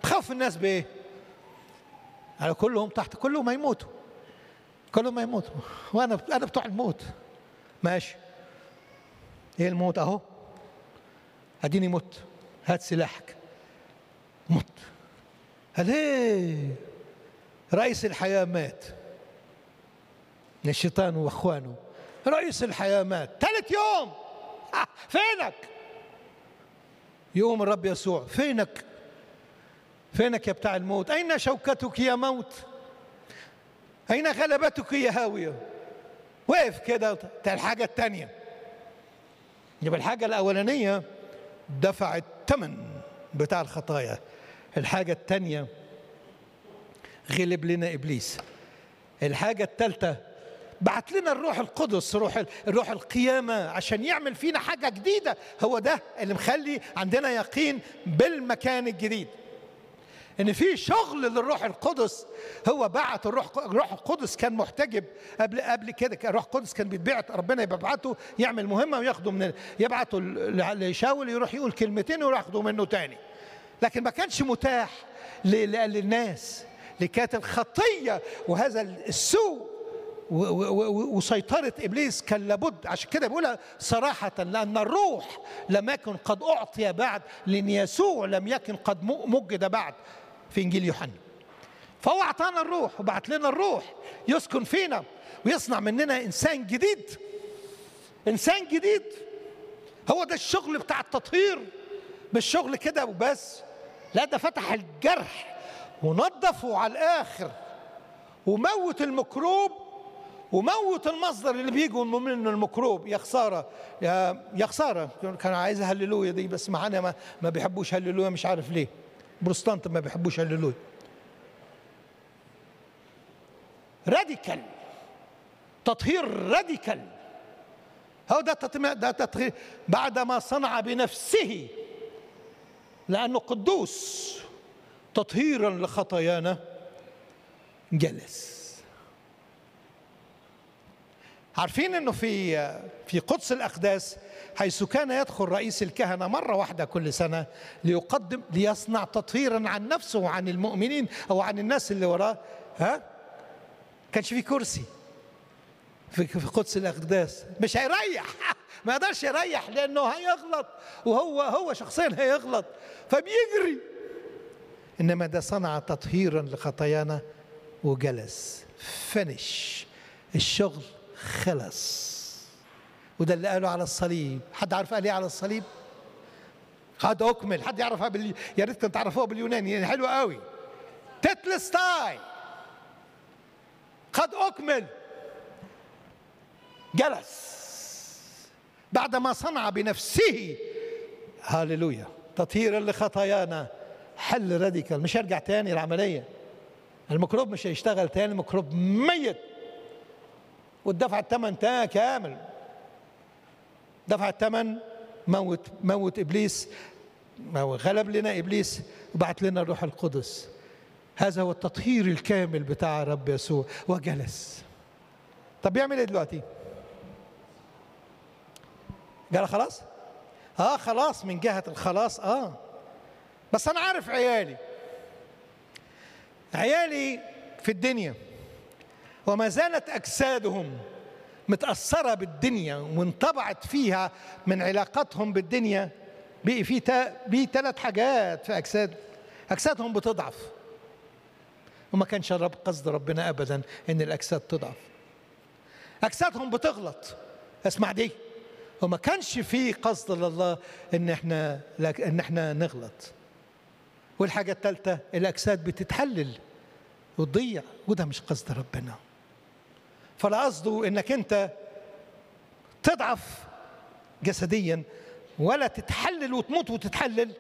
تخاف الناس بايه على كلهم تحت كلهم هيموتوا كلهم هيموتوا وانا انا بتوع الموت ماشي ايه الموت اهو اديني مت هات سلاحك مت قال ايه رئيس الحياه مات الشيطان واخوانه رئيس الحياه مات ثالث يوم آه، فينك يقوم الرب يسوع فينك فينك يا بتاع الموت أين شوكتك يا موت أين غلبتك يا هاوية وقف كده ده الحاجة التانية يبقى الحاجة الأولانية دفع الثمن بتاع الخطايا الحاجة التانية غلب لنا إبليس الحاجة الثالثة بعت لنا الروح القدس روح الروح القيامة عشان يعمل فينا حاجة جديدة هو ده اللي مخلي عندنا يقين بالمكان الجديد ان في شغل للروح القدس هو بعت الروح الروح القدس كان محتجب قبل قبل كده الروح القدس كان بيتبعت ربنا يبعته يعمل مهمه وياخده من يبعته لشاول يروح يقول كلمتين ويروح ياخده منه تاني لكن ما كانش متاح للناس لكانت الخطيه وهذا السوء وسيطرة إبليس كان لابد عشان كده بيقولها صراحة لأن الروح لم يكن قد أعطي بعد لأن يسوع لم يكن قد مجد بعد في إنجيل يوحنا فهو أعطانا الروح وبعت لنا الروح يسكن فينا ويصنع مننا إنسان جديد إنسان جديد هو ده الشغل بتاع التطهير مش شغل كده وبس لا ده فتح الجرح ونظفه على الآخر وموت الميكروب وموت المصدر اللي بيجوا منه الميكروب يا خساره يا يا خساره كان عايز هللويا دي بس معانا ما, ما بيحبوش هللويا مش عارف ليه بروستانت ما بيحبوش هللويا راديكال تطهير راديكال هو ده تطهير ده تطهير بعد ما صنع بنفسه لأنه قدوس تطهيرا لخطايانا جلس عارفين انه في في قدس الاقداس حيث كان يدخل رئيس الكهنه مره واحده كل سنه ليقدم ليصنع تطهيرا عن نفسه وعن المؤمنين او عن الناس اللي وراه ها كانش في كرسي في في قدس الاقداس مش هيريح ما يقدرش يريح لانه هيغلط وهو هو شخصيا هيغلط فبيجري انما ده صنع تطهيرا لخطايانا وجلس فنش الشغل خلص وده اللي قاله على الصليب حد عارف قال ايه على الصليب قد اكمل حد يعرفها بال... يا ريت تعرفوها باليوناني يعني حلوه قوي تتلستاي قد اكمل جلس بعدما صنع بنفسه هاللويا تطهيرا لخطايانا حل راديكال مش هرجع تاني العمليه الميكروب مش هيشتغل تاني الميكروب ميت واتدفع الثمن تا كامل دفع الثمن موت موت ابليس غلب لنا ابليس وبعت لنا الروح القدس هذا هو التطهير الكامل بتاع الرب يسوع وجلس طب بيعمل ايه دلوقتي قال خلاص اه خلاص من جهه الخلاص اه بس انا عارف عيالي عيالي في الدنيا وما زالت اجسادهم متاثره بالدنيا وانطبعت فيها من علاقتهم بالدنيا بقي في بقي ثلاث حاجات في اجساد اجسادهم بتضعف وما كانش رب قصد ربنا ابدا ان الاجساد تضعف اجسادهم بتغلط اسمع دي وما كانش في قصد لله ان احنا ان احنا نغلط والحاجه الثالثه الاجساد بتتحلل وتضيع وده مش قصد ربنا فلا قصده انك انت تضعف جسديا ولا تتحلل وتموت وتتحلل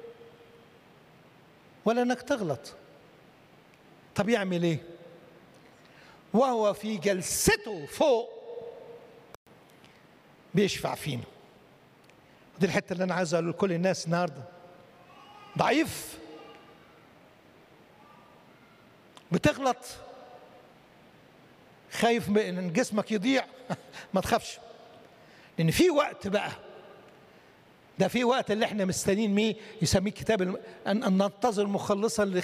ولا انك تغلط طب يعمل ايه وهو في جلسته فوق بيشفع فينا دي الحته اللي انا عايز اقول لكل الناس النهارده ضعيف بتغلط خايف ان جسمك يضيع ما تخافش لان في وقت بقى ده في وقت اللي احنا مستنيين ميه يسميه كتاب الم... أن, أن ننتظر مخلصا